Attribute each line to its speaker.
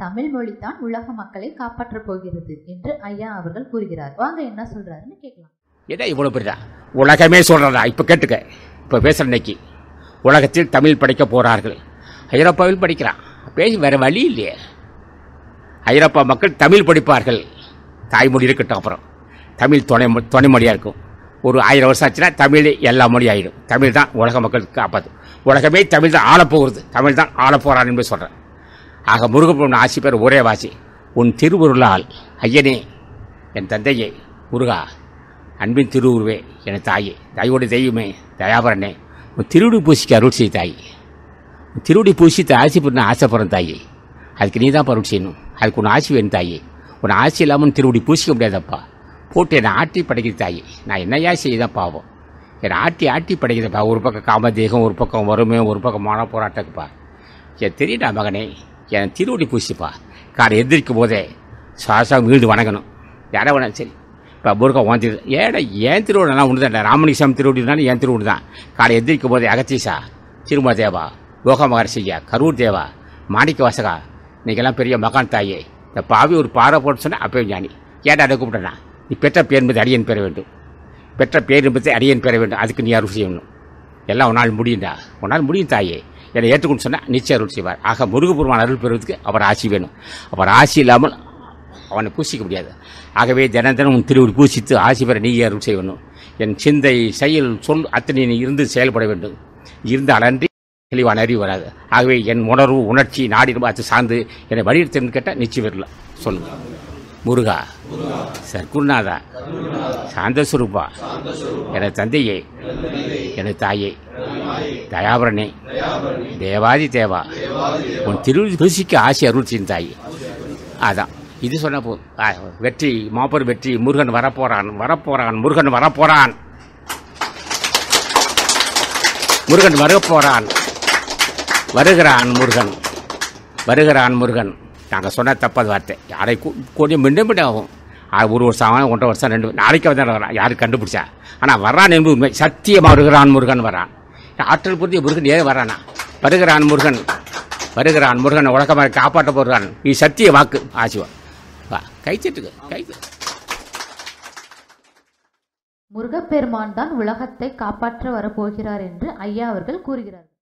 Speaker 1: தமிழ் மொழிதான் உலக மக்களை காப்பாற்றப் போகிறது என்று ஐயா அவர்கள் கூறுகிறார் வாங்க என்ன சொல்றாருன்னு கேட்கலாம்
Speaker 2: என்ன இவ்வளோ பெரியதா உலகமே சொல்கிறதா இப்போ கேட்டுக்க இப்போ பேசுகிற இன்னைக்கு உலகத்தில் தமிழ் படிக்க போகிறார்கள் ஐரோப்பாவில் படிக்கிறான் பேசி வேறு வழி இல்லையே ஐரோப்பா மக்கள் தமிழ் படிப்பார்கள் தாய்மொழி இருக்கட்டும் அப்புறம் தமிழ் துணை மொ- துணை மொழியாக இருக்கும் ஒரு ஆயிரம் வருஷம் ஆச்சுன்னா தமிழ் எல்லா மொழி ஆயிடும் தமிழ் தான் உலக மக்களுக்கு காப்பாது உலகமே தமிழ் தான் ஆளப்போகிறது தமிழ் தான் ஆளப்போகிறான் என்று சொல்கிறேன் ஆக முருகப்பன் ஆசி பேர் ஒரே வாசி உன் திருவுருளால் ஐயனே என் தந்தையே முருகா அன்பின் திருவுருவே என் தாயே தாயோட தெய்வமே தயாபரனே உன் திருவுடி பூசிக்கு அருள் செய் தாய் உன் திருவுடி பூசித்து ஆசி பண்ண ஆசைப்படுறேன் தாயே அதுக்கு நீ தான் அருள் செய்யணும் அதுக்கு உன் ஆசி வேணும் தாயே உன் ஆசி இல்லாமல் உன் திருவுடி பூசிக்க முடியாதப்பா போட்டு என்னை ஆட்டி படைக்கிற தாயே நான் என்னையா செய்யதான் பாவம் என்னை ஆட்டி ஆட்டி படைக்கிறப்பா ஒரு பக்கம் காமதேகம் ஒரு பக்கம் வறுமை ஒரு பக்கம் மான போராட்டக்குப்பா என் தெரியடா மகனே என் திருவடி பூசிப்பா காரை எந்திரிக்கும் போதே சாசா வீடு வணங்கணும் யாரை வேணாலும் சரி இப்போ முருகன் ஓன் திரு ஏடா ஏன் திருவிழா ஒன்று தான் ராமலிங்கம் திருவடினாலும் என் திருவிடு தான் காலை எந்திரிக்கும் போதே அகத்தீசா திருமல தேவா யோக மகர்ஷியா கரூர் தேவா மாணிக்க வாசகா நீங்கள்லாம் பெரிய மகான் தாயே இந்த பாவி ஒரு பாறை போட்டு சொன்னால் அப்பவே ஞானி ஏடா அதை கூப்பிட்டனா நீ பெற்ற பேர் என்பது அடியன் பெற வேண்டும் பெற்ற பேர் என்பதை அடியன் பெற வேண்டும் அதுக்கு நீ அருள் செய்யணும் எல்லாம் உன்னால் முடியும்டா உன்னால் முடியும் தாயே என்னை ஏற்றுக்கொண்டு சொன்னால் நிச்சயம் அருள் செய்வார் ஆக முருகபெருமான் அருள் பெறுவதற்கு அவர் ஆசி வேணும் அவர் ஆசி இல்லாமல் அவனை பூசிக்க முடியாது ஆகவே தினம் தினம் உன் திருவுரு பூசித்து ஆசி பெற நீ அருள் செய்யணும் என் சிந்தை செயல் சொல் அத்தனை நீ இருந்து செயல்பட வேண்டும் இருந்து அலன்றி தெளிவான அறிவு வராது ஆகவே என் உணர்வு உணர்ச்சி நாடிடும் அது சார்ந்து என்னை வழிநடத்துன்னு கேட்டால் நிச்சயம் வரல சொல்லுங்க முருகா சர்க்குருநாதா சாந்தஸ்வரூபா எனது தந்தையே எனது தாயே தயாபரனே தேவாதி தேவா உன் திரு ருசிக்கு ஆசை அருள் செய்யும் தாயே அதான் இது சொன்ன போதும் ஆ, வெற்றி மாபெரும் வெற்றி முருகன் வரப்போறான் வரப்போறான் முருகன் வரப்போறான் முருகன் வரப்போறான் வருகிறான் முருகன் வருகிறான் முருகன் நாங்கள் சொன்ன தப்பாத வார்த்தை யாரை கூ- கொஞ்சம் மிண்டம் மிண்டம் ஆகும் ஆ, ஒரு வருஷம் ஆகும் ஒன்றரை வருஷம் ரெண்டு நாளைக்கு வந்து வரான் யாரும் கண்டுபிடிச்சா ஆனால் வர்றான் என்பது உண்மை சத்தியமாக வருகிறான் முருகன் வரான் ஆற்றல் புரிஞ்ச முருகன் ஏன் வரானா வருகிறான் முருகன் வருகிறான் முருகன் உலகமாக காப்பாற்ற போகிறான் இது சத்திய வாக்கு ஆசிவா வா கைத்தட்டுக்கு கைத்து
Speaker 1: முருகப்பெருமான் தான் உலகத்தை காப்பாற்ற வரப்போகிறார் என்று ஐயா அவர்கள் கூறுகிறார்கள்